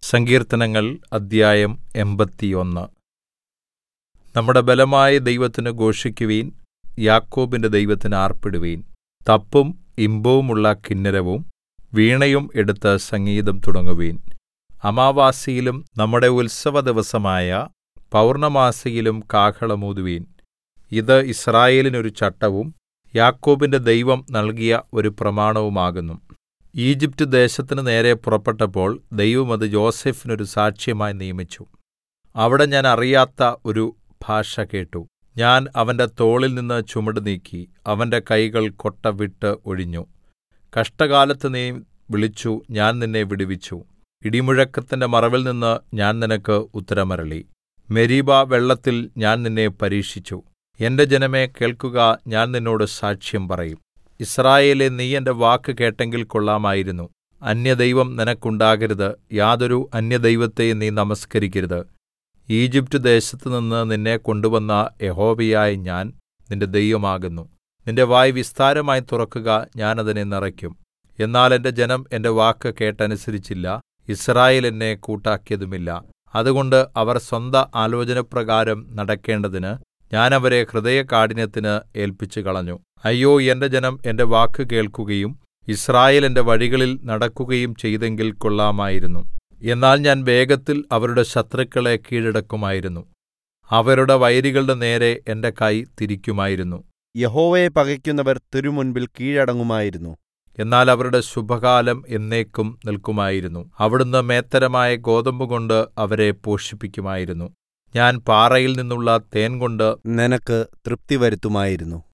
സങ്കീർത്തനങ്ങൾ അദ്ധ്യായം എൺപത്തിയൊന്ന് നമ്മുടെ ബലമായ ദൈവത്തിന് ഘോഷിക്കുവിൻ യാക്കോബിന്റെ ദൈവത്തിന് ആർപ്പിടുവിൻ തപ്പും ഇമ്പവുമുള്ള കിന്നരവും വീണയും എടുത്ത് സംഗീതം തുടങ്ങുവിൻ അമാവാസ്യയിലും നമ്മുടെ ഉത്സവദിവസമായ പൗർണ്ണമാസിയിലും കാഹളം ഊതുവിൻ ഇത് യിസ്രായേലിന് ഒരു ചട്ടവും യാക്കോബിന്റെ ദൈവം നൽകിയ ഒരു പ്രമാണവുമാകുന്നു ഈജിപ്റ്റ് ദേശത്തിന് നേരെ പുറപ്പെട്ടപ്പോൾ ദൈവം അത് യോസേഫിന് ഒരു സാക്ഷ്യമായി നിയമിച്ചു അവിടെ ഞാൻ അറിയാത്ത ഒരു ഭാഷ കേട്ടു ഞാൻ അവന്റെ തോളിൽനിന്ന് ചുമട് നീക്കി അവന്റെ കൈകൾ കൊട്ട വിട്ട് ഒഴിഞ്ഞു കഷ്ടകാലത്ത് നീ വിളിച്ചു ഞാൻ നിന്നെ വിടുവിച്ചു ഇടിമുഴക്കത്തിന്റെ മറവിൽനിന്ന് ഞാൻ നിനക്ക് ഉത്തരമരുളി മെരീബാ വെള്ളത്തിൽ ഞാൻ നിന്നെ പരീക്ഷിച്ചു എന്റെ ജനമേ കേൾക്കുക ഞാൻ നിന്നോട് സാക്ഷ്യം പറയും യിസ്രായേലേ നീ എന്റെ വാക്ക് കേട്ടെങ്കിൽ കൊള്ളാമായിരുന്നു അന്യദൈവം നിനക്കുണ്ടാകരുത് യാതൊരു അന്യദൈവത്തെയും നീ നമസ്കരിക്കരുത് ഈജിപ്റ്റ് ദേശത്തുനിന്ന് നിന്നെ കൊണ്ടുവന്ന യഹോവയായ ഞാൻ നിന്റെ ദൈവമാകുന്നു നിന്റെ വായ് വിസ്താരമായി തുറക്കുക ഞാൻ അതിനെ നിറയ്ക്കും എന്നാൽ എന്റെ ജനം എന്റെ വാക്ക് കേട്ടനുസരിച്ചില്ല യിസ്രായേൽ എന്നെ കൂട്ടാക്കിയതുമില്ല അതുകൊണ്ട് അവർ സ്വന്ത ആലോചനപ്രകാരം നടക്കേണ്ടതിന് ഞാൻ അവരെ ഹൃദയകാഠിന്യത്തിന് ഏല്പിച്ചുകളഞ്ഞു അയ്യോ എന്റെ ജനം എന്റെ വാക്ക് കേൾക്കുകയും യിസ്രായേൽ എന്റെ വഴികളിൽ നടക്കുകയും ചെയ്തെങ്കിൽ കൊള്ളാമായിരുന്നു എന്നാൽ ഞാൻ വേഗത്തിൽ അവരുടെ ശത്രുക്കളെ കീഴടക്കുമായിരുന്നു അവരുടെ വൈരികളുടെ നേരെ എന്റെ കൈ തിരിക്കുമായിരുന്നു യഹോവയെ പകയ്ക്കുന്നവർ തിരുമുൻപിൽ കീഴടങ്ങുമായിരുന്നു എന്നാൽ അവരുടെ ശുഭകാലം എന്നേക്കും നിൽക്കുമായിരുന്നു അവിടുന്ന് മേത്തരമായ ഗോതമ്പുകൊണ്ട് അവരെ പോഷിപ്പിക്കുമായിരുന്നു ഞാൻ പാറയിൽ നിന്നുള്ള തേൻകൊണ്ട് നിനക്ക് തൃപ്തി വരുത്തുമായിരുന്നു